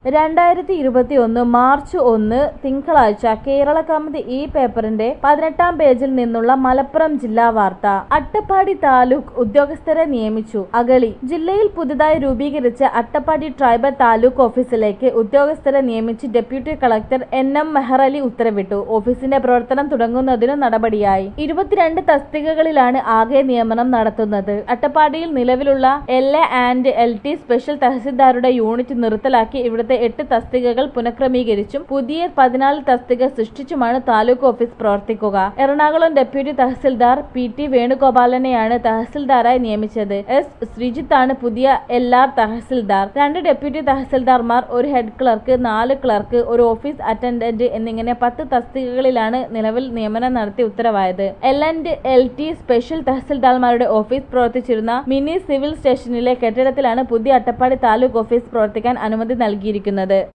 രണ്ടായിരത്തി ഇരുപത്തി ഒന്ന് മാർച്ച് ഒന്ന് തിങ്കളാഴ്ച കേരള കൗമുദി ഈ പേപ്പറിന്റെ പതിനെട്ടാം പേജിൽ നിന്നുള്ള മലപ്പുറം ജില്ലാ വാർത്ത അട്ടപ്പാടി താലൂക്ക് ഉദ്യോഗസ്ഥരെ നിയമിച്ചു അഗളി ജില്ലയിൽ പുതുതായി രൂപീകരിച്ച അട്ടപ്പാടി ട്രൈബൽ താലൂക്ക് ഓഫീസിലേക്ക് ഉദ്യോഗസ്ഥരെ നിയമിച്ച് deputy collector N M Meharali ഉത്തരവിട്ടു ഓഫീസിന്റെ പ്രവർത്തനം തുടങ്ങുന്നതിനു നടപടിയായി ഇരുപത്തിരണ്ട് തസ്തികകളിലാണ് ആകെ നിയമനം നടത്തുന്നത് അട്ടപ്പാടിയിൽ നിലവിലുള്ള L A and L T special തഹസിൽദാരുടെ യൂണിറ്റ് നിർത്തലാക്കി ഇവിടുത്തെ എട്ട് തസ്തികകൾ പുനഃക്രമീകരിച്ചും പുതിയ പതിനാല് തസ്തിക സൃഷ്ടിച്ചുമാണ് താലൂക്ക് ഓഫീസ് പ്രവർത്തിക്കുക Ernakulam deputy tahsildar P T വേണുഗോപാലനെയാണ് തഹസിൽദാരായി നിയമിച്ചത് എസ് ശ്രീജിത്താണ് പുതിയ എൽ ആർ തഹസിൽദാർ രണ്ട് ഡെപ്യൂട്ടി തഹസിൽദാർമാർ ഒരു ഹെഡ് ക്ലർക്ക് നാല് ക്ലർക്ക് ഒരു ഓഫീസ് അറ്റൻഡന്റ് എന്നിങ്ങനെ പത്ത് തസ്തികകളിലാണ് നിലവിൽ നിയമനം നടത്തി ഉത്തരവായത് L and L T special തഹസിൽദാർമാരുടെ ഓഫീസ് പ്രവർത്തിച്ചിരുന്ന മിനി സിവിൽ സ്റ്റേഷനിലെ കെട്ടിടത്തിലാണ് പുതിയ അട്ടപ്പാടി താലൂക്ക് ഓഫീസ് പ്രവർത്തിക്കാൻ അനുമതി നൽകിയിരിക്കുന്നത്